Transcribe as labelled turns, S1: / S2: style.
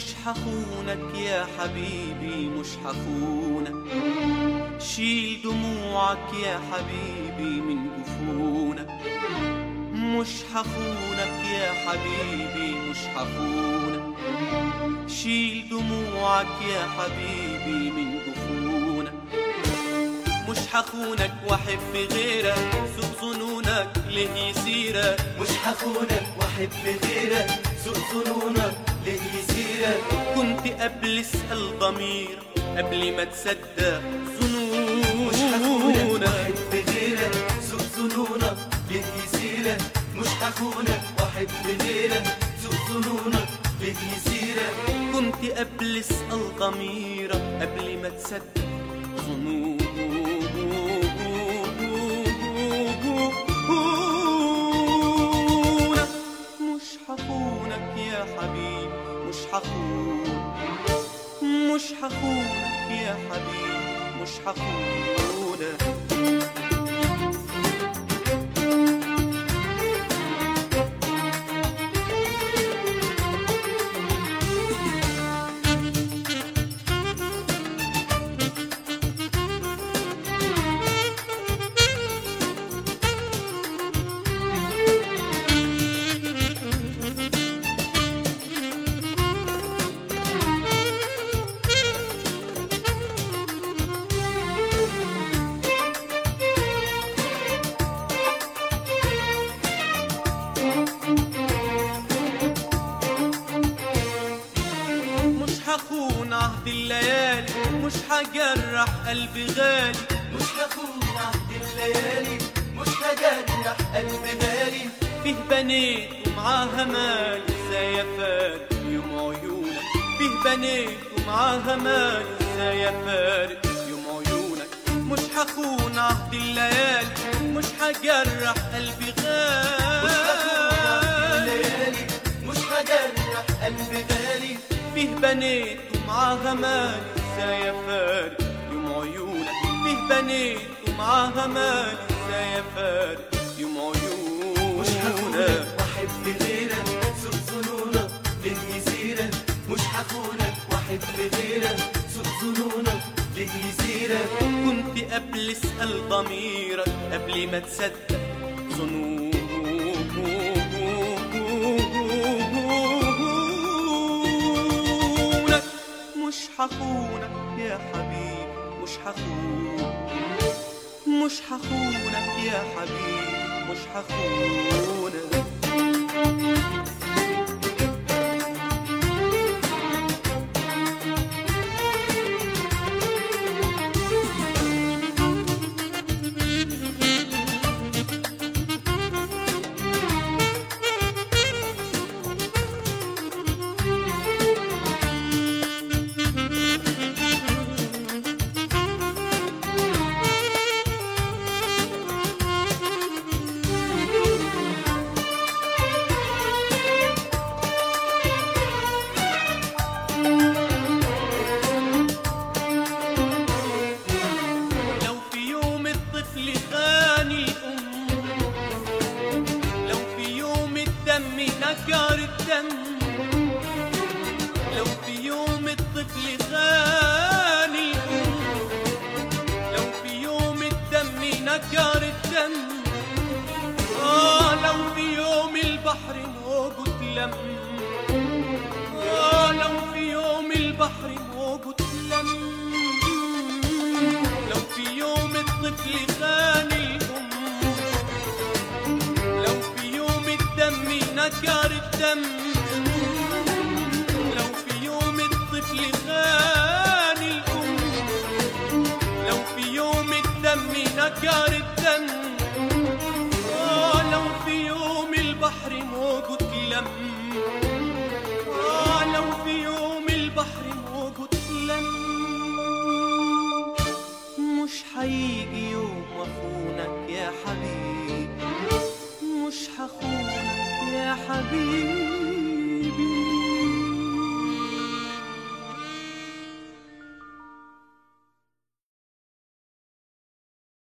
S1: حخونك يا حبيبي مش حخونك شيل دموعك يا حبيبي من جفونك مش حخونك يا حبيبي مش حخونك شيل دموعك يا حبيبي من جفونك مش حخونك واحب غيرك سوء ظنونك ليه يسيرك
S2: مش حخونك واحب غيرك سوء ظنونك ليه يسيرك
S1: كنت قبل اسأل ضميرك قبل ما تصدق
S2: مش حخونك
S1: ظنونك
S2: واحب غيرك سوء ظنونك ليه يسيرك مش حخونك واحب غيرك سوء ظنونك ليه يسيرك
S1: كنت قبل اسأل ضميرك قبل ما تصدق ظنونك مش حخونك يا حبيبي مش حخون مش حخونك يا حبيبي مش حخونك مش حخون عهد الليالي مش حجرح قلبي غالي
S2: مش حخون عهد الليالي مش هجرح قلب بالي
S1: فيه بنيت ومعاها مال ازاي فارق يوم عيونك فيه بنيت ومعاها مال ازاي فارق يوم عيونك مش حخون عهد الليالي مش حجرح قلبي
S2: مش حخون عهد
S1: غالي
S2: الليالي مش هجرح قلب بالي
S1: فيه بنيت ومعاها مال ازاي فارق يوم عيونك فيه بنيت ومعاها مال ازاي فارق يوم
S2: مش حخونك
S1: عيونك
S2: واحب غيرك سوء ظنونك ليه يسيرك مش حخونك واحب غيرك سوء ظنونك ليه يسيرك
S1: كنت قبل اسأل ضميرك قبل ما تصدق ظنونك مش حخونك يا حبيبي مش حخون مش حخونك يا حبيبي مش حخونك لو في يوم الطفل خاني الأم لو في يوم الدم نكر الدم لو في يوم الطفل خاني الأم لو في يوم الدم نكر الدم آه لو في يوم البحر موجه اتلم آه لو في يوم البحر موجه اتلم لو في يوم الطفل خان الأم لو في يوم الدم نكر الدم لو في يوم الطفل خان الأم لو في يوم الدم نكر الدم آه لو في يوم البحر موجه اتلم آه لو في يوم البحر موجه اتلم مش هيجي يوم اخونك يا حبيبي مش هخونك يا حبيبي